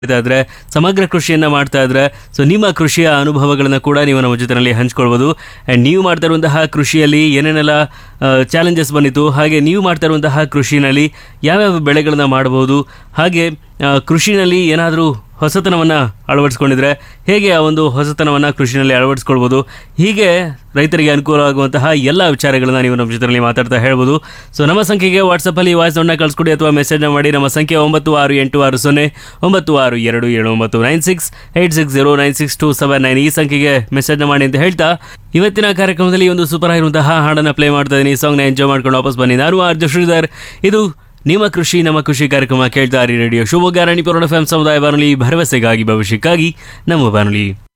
ಮಾಡ್ತಾ ಇದ್ರೆ ಸಮಗ್ರ ಕೃಷಿಯನ್ನ ಮಾಡ್ತಾ ಇದ್ರೆ ಸೊ ನಿಮ್ಮ ಕೃಷಿಯ ಅನುಭವಗಳನ್ನ ಕೂಡ ನೀವು ನಮ್ಮ ಜೊತೆನಲ್ಲಿ ಹಂಚ್ಕೊಳ್ಬೋದು ಆ್ಯಂಡ್ ನೀವು ಮಾಡ್ತಾ ಇರುವಂತಹ ಕೃಷಿಯಲ್ಲಿ ಏನೇನೆಲ್ಲ ಚಾಲೆಂಜಸ್ ಬಂದಿತ್ತು ಹಾಗೆ ನೀವು ಮಾಡ್ತಾ ಇರುವಂತಹ ಕೃಷಿನಲ್ಲಿ ಯಾವ್ಯಾವ ಬೆಳೆಗಳನ್ನ ಮಾಡಬಹುದು ಹಾಗೆ ಆ, ಕೃಷಿನಲ್ಲಿ ಏನಾದರೂ ಹೊಸತನವನ್ನು ಅಳವಡಿಸ್ಕೊಂಡಿದ್ರೆ ಹೇಗೆ ಆ ಒಂದು ಹೊಸತನವನ್ನು ಕೃಷಿನಲ್ಲಿ ಅಳವಡಿಸ್ಕೊಳ್ಬೋದು ಹೀಗೆ ರೈತರಿಗೆ ಅನುಕೂಲ ಆಗುವಂತಹ ಎಲ್ಲ ವಿಚಾರಗಳನ್ನ ನೀವು ನಮ್ಮ ಜೊತೆಯಲ್ಲಿ ಮಾತಾಡ್ತಾ ಹೇಳ್ಬೋದು ಸೊ ನಮ್ಮ ಸಂಖ್ಯೆಗೆ ವಾಟ್ಸಪ್ಪಲ್ಲಿ ವಾಯ್ಸ್ ನೋಟ್ನ ಕಳಿಸ್ಕೊಡಿ ಅಥವಾ ಮೆಸೇಜ್ನ ಮಾಡಿ ನಮ್ಮ ಸಂಖ್ಯೆ ಒಂಬತ್ತು ಆರು ಎಂಟು ಆರು ಸೊನ್ನೆ ಒಂಬತ್ತು ಆರು ಎರಡು ಏಳು ಒಂಬತ್ತು nine six eight six zero nine six two seven nine ಈ ಸಂಖ್ಯೆಗೆ ಮೆಸೇಜ್ನ ಮಾಡಿ ಅಂತ ಹೇಳ್ತಾ ಇವತ್ತಿನ ಕಾರ್ಯಕ್ರಮದಲ್ಲಿ ಒಂದು ಸೂಪರ್ ಆಗಿರುವಂತಹ ಹಾಡನ್ನು ಪ್ಲೇ ಮಾಡ್ತಾ ಇದ್ದೀನಿ ಈ ಸಾಂಗ್ನ ಎಂಜಾಯ್ ಮಾಡ್ಕೊಂಡು ವಾಪಸ್ ಬನ್ನಿ ನಾನು ಆರ್ಜ ಶ್ರೀಧರ್ ಇದು ನಿಮ್ಮ ಕೃಷಿ ನಮ್ಮ ಕೃಷಿ ಕಾರ್ಯಕ್ರಮ ಕೇಳ್ತಾ ಇರಿ radio Shivamogga Ranipura F M ಸಮುದಾಯ ಬಾನುಲಿ ಭರವಸೆಗಾಗಿ ಭವಿಷ್ಯಕ್ಕಾಗಿ ನಮ್ಮ ಬಾನುಲಿ